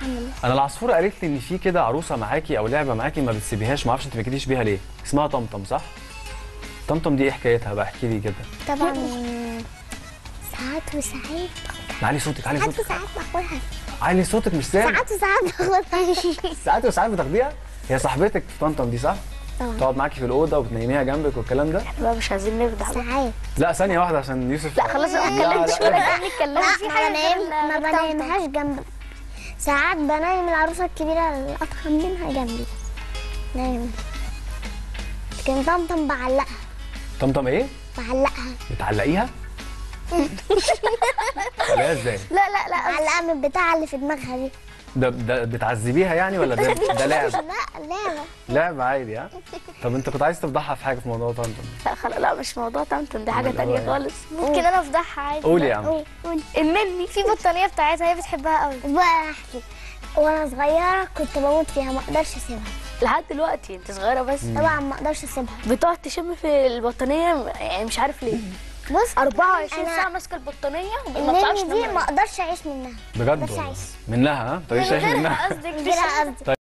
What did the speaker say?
الحمد لله انا العصفوره قالت لي ان في كده عروسه معاكي او لعبه معاكي ما بتسيبيهاش ما اعرفش انت ما بتجيش بيها ليه اسمها طمطم صح طمطم دي ايه حكايتها بقى احكي لي كده طبعا ساعات وساعات علي صوتك علي ساعات صوتك وساعات باخدها علي صوتك مش سامع ساعات وساعات باخدها ساعات وساعات بتاخديها هي صاحبتك في طمطم دي صح طبعا تقعد معاكي في الاوضه وبتنيميها جنبك والكلام ده بقى مش عايزين نفضح بقى. ساعات لا ثانيه واحده عشان يوسف لا خلاص ما لا، اتكلمتش لا، ولا لا. كاني اتكلمت لا ما بنام ما بنامهاش جنب ساعات بنام العروسه الكبيره الاضخم منها جنبي نايم لكن طمطم بعلقها طمطم ايه بعلقها بتعلقيها ولا ازاي لا لا لا بعلقها من البتاع اللي في دماغها دي ده ده بتعذبيها يعني ولا ده ده لعب لا لعبه لعب عادي ها طب انت كنت عايز تفضحها في حاجه في موضوع طمطم لا خلاص لا مش موضوع طمطم دي حاجه أمال هو تانية إيه؟ خالص ممكن انا افضحها عادي قولي يا عم قول قول النني في بطانيه بتاعتها هي بتحبها قوي بقى احكي وانا صغيره كنت بموت فيها ما اقدرش اسيبها لحد دلوقتي انت صغيره بس طبعا ما اقدرش اسيبها بتقعد تشم في البطانيه يعني مش عارف ليه بص 24 أنا- ساعه ماسكه البطانيه وما بتعرفش النني دي تنام ما اقدرش اعيش منها بجد بس والله عايش. منها ها ما تقدريش تعيشي منها قصدك غيرها قصدي